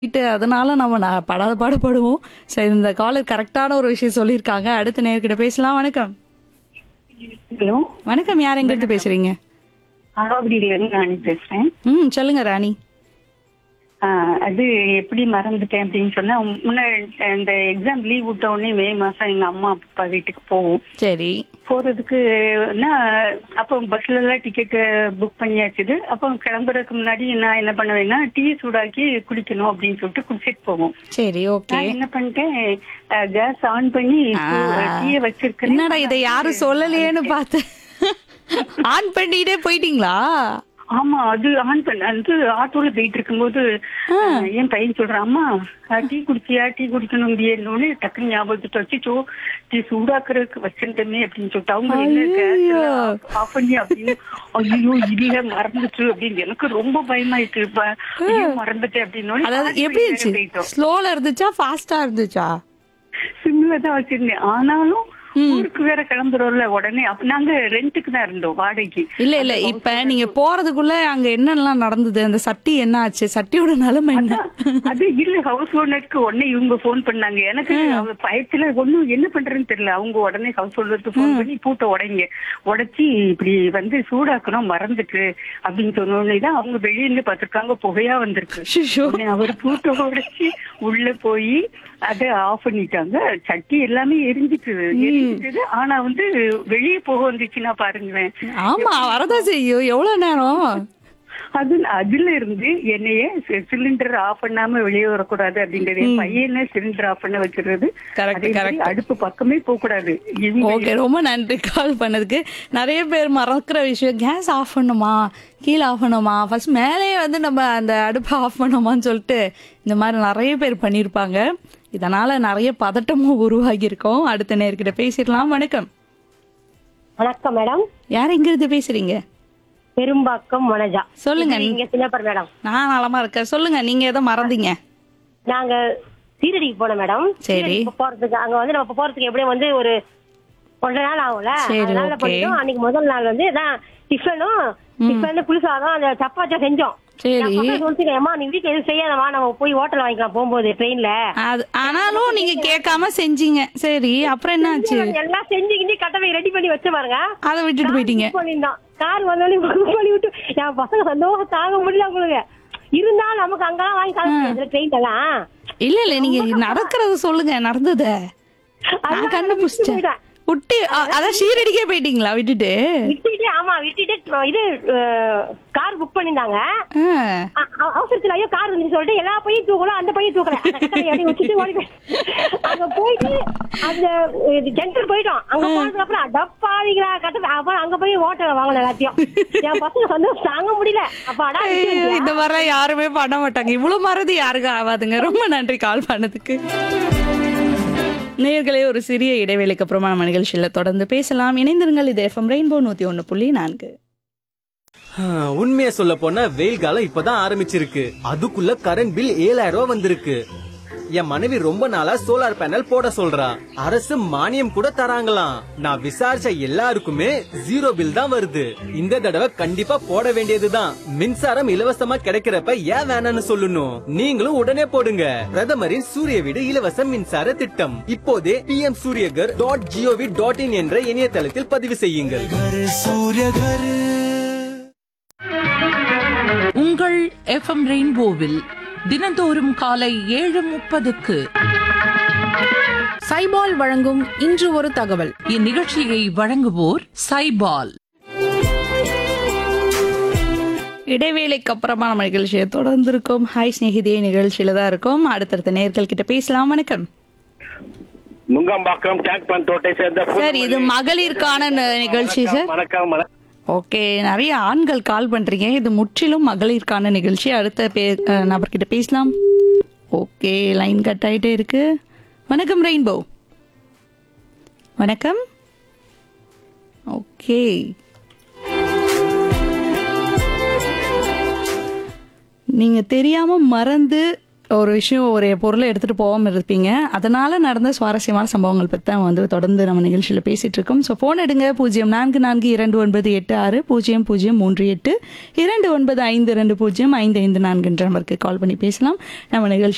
Right. அதனால நம்ம நான் படாத பாடுபடுவோம். சரி இந்த காலர் கரெக்ட்டான ஒரு விஷயம் சொல்லியிருக்காங்க. அடுத்த நேயர்கிட்ட பேசலாம். வணக்கம். ஹலோ வணக்கம். யார் எங்கிருந்து பேசுறீங்க? ஆவடியில இருந்து ராணி பேசுறேன் ம் சொல்லுங்க ராணி. ஆ, அது எப்படி மறந்துட்டேன் அப்படின்னு சொன்னா முன்ன இந்த எக்ஸாம் லீவ் விட்ட உடனே மே மாசம் எங்க அம்மா அப்பா வீட்டுக்கு போவோம் சரி. போறதுக்கு அப்போ பஸ்ல எல்லாம் டிக்கெட் புக் பண்ணியாச்சுது அப்போ கிளம்புறதுக்கு முன்னாடி நான் என்ன பண்ணுவேன்னா டீ சூடாக்கி குடிக்கணும் அப்படின்னு சொல்லிட்டு குடிச்சிட்டு போவோம் சரி ஓகே. நான் என்ன பண்ணிட்டேன் கேஸ் ஆன் பண்ணி டீயை வச்சிருக்கேன் என்னடா இதை யாரும் சொல்லலையேன்னு பார்த்தேன். ஆன் பண்ணிட்டே போயிட்டீங்களா? ஆமா அது ஆன் பண்ண அது ஆட்டோல போயிட்டு இருக்கும்போது அஹ், என் பையன் சொல்றான் அம்மா அஹ், டீ குடிச்சியா டீ குடிக்கணும் முடியணும்னு டக்குனு ஞாபகத்துட்டு வச்சுச்சோ டீ சூடாக்குறதுக்கு வச்சிருந்தமே அப்படின்னு சொல்லிட்டு அவங்க என்ன கேஸ் ஆஃப் பண்ணி அப்படின்னு ஐயோ இல்ல மறந்துச்சு அப்படின்னு எனக்கு ரொம்ப பயமாயிட்டு இப்ப ஐயோ மறந்துட்டேன் அப்படின்னு அதாவது எப்படி இருந்துச்சு? ஸ்லோல இருந்துச்சா ஃபாஸ்டா இருந்துச்சா? சிம்ல தான் வச்சிருந்தேன் ஆனாலும் ஊருக்கு வேற கிளம்புறோம்ல உடனே அப்ப நாங்க ரெண்டுக்கு தான் இருந்தோம் வாடகைக்கு இல்ல இல்ல இப்ப நீங்க போறதுக்குள்ள அங்க என்னெல்லாம் நடந்தது அந்த சட்டி என்ன ஆச்சு சட்டியோட நிலைமை என்ன அது இல்ல ஹவுஸ் ஓனருக்கு உடனே இவங்க போன் பண்ணாங்க எனக்கு அவங்க பயத்துல ஒண்ணும் என்ன பண்றதுன்னு தெரியல அவங்க உடனே ஹவுஸ் ஓனருக்கு போன் பண்ணி பூட்டை உடைங்க உடைச்சி இப்படி வந்து சூடாக்கணும் மறந்துட்டு அப்படின்னு சொன்ன உடனே தான் அவங்க வெளிய இருந்து பாத்திருக்காங்க புகையா வந்திருக்கு ஷிஷோ. உடனே அவர் பூட்டை உடைச்சி உள்ள போய் அதை ஆஃப் பண்ணிட்டாங்க சட்டி எல்லாமே எரிஞ்சிட்டு எரிஞ்சிட்டு ஆனா வந்து வெளியே போக வந்துச்சுன்னா பாருங்களேன் ஆமா வரதான் செய்யும் எவ்வளவு நேரம் அது அதுல இருந்து என்னைய சிலிண்டர் ஆஃப் பண்ணாம வெளியே வரக்கூடாது அப்படின்றது என் பையனை சிலிண்டர் ஆஃப் பண்ண வச்சிருது Correct, அதே மாதிரி correct. அடுப்பு பக்கமே போக கூடாது இவங்க ஓகே ரொம்ப நன்றி கால் பண்ணதுக்கு நிறைய பேர் மறக்கிற விஷயம் கேஸ் ஆஃப் பண்ணுமா கீழே ஆஃப் பண்ணுமா ஃபர்ஸ்ட் மேலேயே வந்து நம்ம அந்த அடுப்பை ஆஃப் பண்ணுமான்னு சொல்லிட்டு இந்த மாதிரி நிறைய பேர் பண்ணியிருப்பாங்க இதனால நிறைய பதட்டமும் உருவாகி இருக்கோம் அடுத்த நேர்கிட்ட பேசிடலாம் வணக்கம் வணக்கம் மேடம் யார் எங்க இருந்து பேசுறீங்க பெரும்பாக்கம் மனஜா சொல்லுங்க. இங்க சின்னப்பர் மேடம் நான் நலமா இருக்கேன் சொல்லுங்க நீங்க எதை மறந்தீங்க நாங்க சீரடிக்கு போனோம் மேடம் சரி. சீரடிக்கு போறதுக்கு அங்க வந்து நம்ம போறதுக்கு எப்படியும் வந்து ஒரு ஒன்றரை நாள் ஆகும்ல சரி, அதனால okay. பண்ணிட்டோம் அன்னைக்கு முதல் நாள் வந்து தான் டிஃபனும் டிஃபன் புளிசாதம் அந்த சப்பாத்தியா செஞ்சோம் சரி. என் பசங்க சொல்லிட்டு அம்மா நீ வீட்டுல எதுவும் செய்யாதம்மா நம்ம போய் ஹோட்டல் வாங்கிக்கலாம் போகும்போது ட்ரெயின்ல அது ஆனாலும் நீங்க கேட்காம செஞ்சீங்க சரி அப்புறம் என்ன ஆச்சு எல்லாம் செஞ்சுக்கிட்டு கட்டவை ரெடி பண்ணி வச்ச பாருங்க அதை விட்டுட்டு போயிட்டீங்க புக் பண்ணியிருந்தோம் கார் வந்தோடனே புக் பண்ணி விட்டு என் பசங்க சந்தோஷம் தாங்க முடியல உங்களுக்கு இருந்தாலும் நமக்கு அங்கெல்லாம் வாங்கி சாப்பிட ட்ரெயின் எல்லாம் இல்ல இல்ல நீங்க நடக்கிறது சொல்லுங்க நடந்தத நான் அதனால கண்டுபிடிச்சிட்டேன் விட்டுட்டு விட்டு அ- அதான் ஷீரடிக்கே போயிட்டீங்களா விட்டுட்டு விட்டுட்டு ஆமா விட்டுட்டு இது கார் புக் பண்ணிருந்தாங்க ஆ. அ- அ- அவசரத்துல ஐயோ கார் வந்து சொல்லிட்டு எல்லா பையும் தூக்கல அந்த பையன் தூக்கல அந்த கட்டளை அப்படியே வச்சுட்டு ஓடி போய் அங்க போயிட்டு அந்த ஜென்டர் போயிட்டோம் அங்க போனதுக்கு அப்புறம் டப்பாவிங்களா கட்ட அப்புறம் அங்க போய் ஹோட்டல் வாங்கணும் எல்லாத்தையும் என் பசங்க சந்தோஷம் தாங்க முடியல அப்ப அடா ஐயோ, இந்த மாதிரிலாம் யாருமே பண்ண மாட்டாங்க இவ்வளவு மறதி யாருக்கும் ஆகாதுங்க ரொம்ப நன்றி கால் பண்ணதுக்கு நேயர்களே ஒரு சிறிய இடைவேளைக்கு அப்புறமா நம்ம நிகழ்ச்சியில தொடர்ந்து பேசலாம் இணைந்திருங்கள் இது எஃப்எம் ரெயின்போ நூத்தி ஒண்ணு புள்ளி நான்கு உண்மையை சொல்ல போனா வெயில் காலம் இப்பதான் ஆரம்பிச்சிருக்கு அதுக்குள்ள கரண்ட் பில் ஏழாயிரம் ரூபாய் வந்திருக்கு என் மனைவி ரொம்ப நாளா சோலார் பேனல் போட சொல்றா அரசு மானியம் கூட தராங்களாம் நான் விசாரிச்ச எல்லாருக்குமே ஜீரோ பில் தான் வருது இந்த தடவை கண்டிப்பா போட வேண்டியதுதான் மின்சாரம் இலவசமா கிடைக்கிறப்ப ஏன் வேணாம்னு சொல்லணும் நீங்களும் உடனே போடுங்க பிரதமரின் சூரிய வீடு இலவச மின்சார திட்டம் இப்போதே P M Suryaghar dot GOV dot in என்ற இணையதளத்தில் பதிவு செய்யுங்கள் உங்கள் எஃப்எம் ரெயின்போவில் தினந்தோறும் காலை ஏழு முப்பதுக்கு சைபால் வழங்கும் இன்று ஒரு தகவல் இந்நிகழ்ச்சியை வழங்குவோர் சைபால் இடைவேளைக்கு அப்புறமா நம்ம நிகழ்ச்சியை தொடர்ந்து இருக்கோம் ஹாய் ஸ்நேகிதே நிகழ்ச்சியில தான் இருக்கோம் அடுத்தடுத்த நேயர்கள் கிட்ட பேசலாம் வணக்கம் நுங்கம்பாக்கம் டேங்க் பண்ட் தோட்டை சேர்ந்த சார் இது மகளிருக்கான ந- நிகழ்ச்சி சார் வணக்கம் வணக்கம் ஓகே நிறைய ஆண்கள் கால் பண்றீங்க இது முற்றிலும் மகளிருக்கான நிகழ்ச்சி அடுத்த பே அஹ், நபர்கிட்ட பேசலாம் ஓகே லைன் கட் ஆயிட்டே இருக்கு வணக்கம் ரெயின்போ வணக்கம் ஓகே நீங்க தெரியாம மறந்து ஒரு விஷயம் ஒரு பொருளை எடுத்துட்டு போகாம இருப்பீங்க அதனால நடந்த சுவாரஸ்யமான சம்பவங்கள் பத்தி தான் வந்து தொடர்ந்து நம்ம நிகழ்ச்சியில பேசிட்டு இருக்கோம் ஸோ போன் எடுங்க பூஜ்ஜியம் நான்கு நான்கு இரண்டு ஒன்பது எட்டு ஆறு பூஜ்ஜியம் பூஜ்ஜியம் மூன்று எட்டு இரண்டு ஒன்பது ஐந்து இரண்டு பூஜ்ஜியம் ஐந்து ஐந்து நான்கு என்ற நம்பருக்கு கால் பண்ணி பேசலாம் நம்ம நிகழ்ச்சி